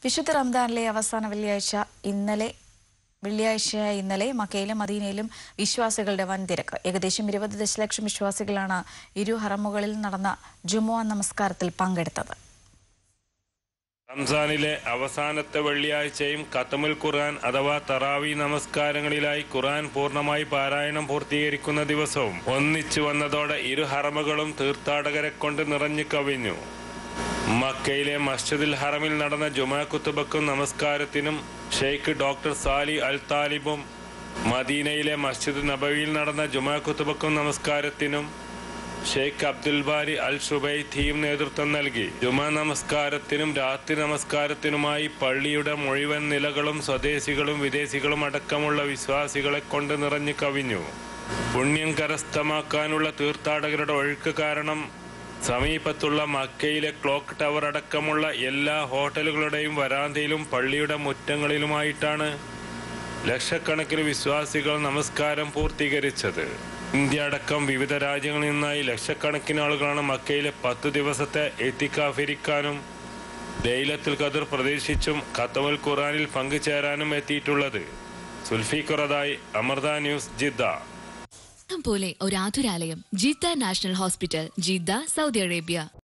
വിശുദ്ധ റംദാനിലെ അവസാന വെള്ളിയാഴ്ച ഇന്നലെ വെള്ളിയാഴ്ച ഇന്നലെ മക്കയിലും മദീനയിലും വിശ്വാസികളുടെ വൻ തിരക്ക് ഏകദേശം ഇരുപത് ദശലക്ഷം വിശ്വാസികളാണ് ഇരു ഹറമുകളിൽ നടന്ന ജുമുഅ നമസ്കാരത്തിൽ പങ്കെടുത്തത് റംസാനിലെ അവസാനത്തെ വെള്ളിയാഴ്ചയും ഖത്തമുൽ ഖുർആൻ അഥവാ തറാവി നമസ്കാരങ്ങളിലായി ഖുർആൻ പൂർണ്ണമായി പാരായണം പൂർത്തീകരിക്കുന്ന ദിവസവും ഒന്നിച്ചു വന്നതോടെ ഇരു ഹറമുകളും തീർത്ഥാടകരെ കൊണ്ട് നിറഞ്ഞു കവിഞ്ഞു മക്കയിലെ മസ്ജിദുൽ ഹറമിൽ നടന്ന ജുമാ കുത്തുബക്കും നമസ്കാരത്തിനും ഷെയ്ഖ് ഡോക്ടർ സാലി അൽ താലിബും മദീനയിലെ മസ്ജിദ് നബവിയിൽ നടന്ന ജുമാ കുത്തുബക്കും നമസ്കാരത്തിനും ഷെയ്ഖ് അബ്ദുൽ ബാരി അൽ ഷുബൈത്തിയും നേതൃത്വം നൽകി ജുമാ നമസ്കാരത്തിനും രാത്രി നമസ്കാരത്തിനുമായി പള്ളിയുടെ മുഴുവൻ നിലകളും സ്വദേശികളും വിദേശികളും അടക്കമുള്ള വിശ്വാസികളെ കൊണ്ട് നിറഞ്ഞു കവിഞ്ഞു പുണ്യം കരസ്ഥമാക്കാനുള്ള തീർത്ഥാടകരുടെ ഒഴുക്ക് കാരണം സമീപത്തുള്ള മക്കയിലെ ക്ലോക്ക് ടവർ അടക്കമുള്ള എല്ലാ ഹോട്ടലുകളുടെയും വരാന്തയിലും പള്ളിയുടെ മുറ്റങ്ങളിലുമായിട്ടാണ് ലക്ഷക്കണക്കിന് വിശ്വാസികൾ നമസ്കാരം പൂർത്തീകരിച്ചത് ഇന്ത്യ അടക്കം വിവിധ രാജ്യങ്ങളിൽ നിന്നായി ലക്ഷക്കണക്കിന് ആളുകളാണ് മക്കയിലെ പത്തു ദിവസത്തെ എത്തിക്കാഫിരിക്കാനും ലൈലത്തുൽ ഖദർ പ്രതീക്ഷിച്ചും ഖത്തമുൽ ഖുറാനിൽ പങ്കുചേരാനും എത്തിയിട്ടുള്ളത് സുൽഫിഖുറദായി അമൃത ന്യൂസ് ജിദ്ദ പോലെ ഒരു ആതുരാലയം Jeddah national hospital Jeddah Saudi Arabia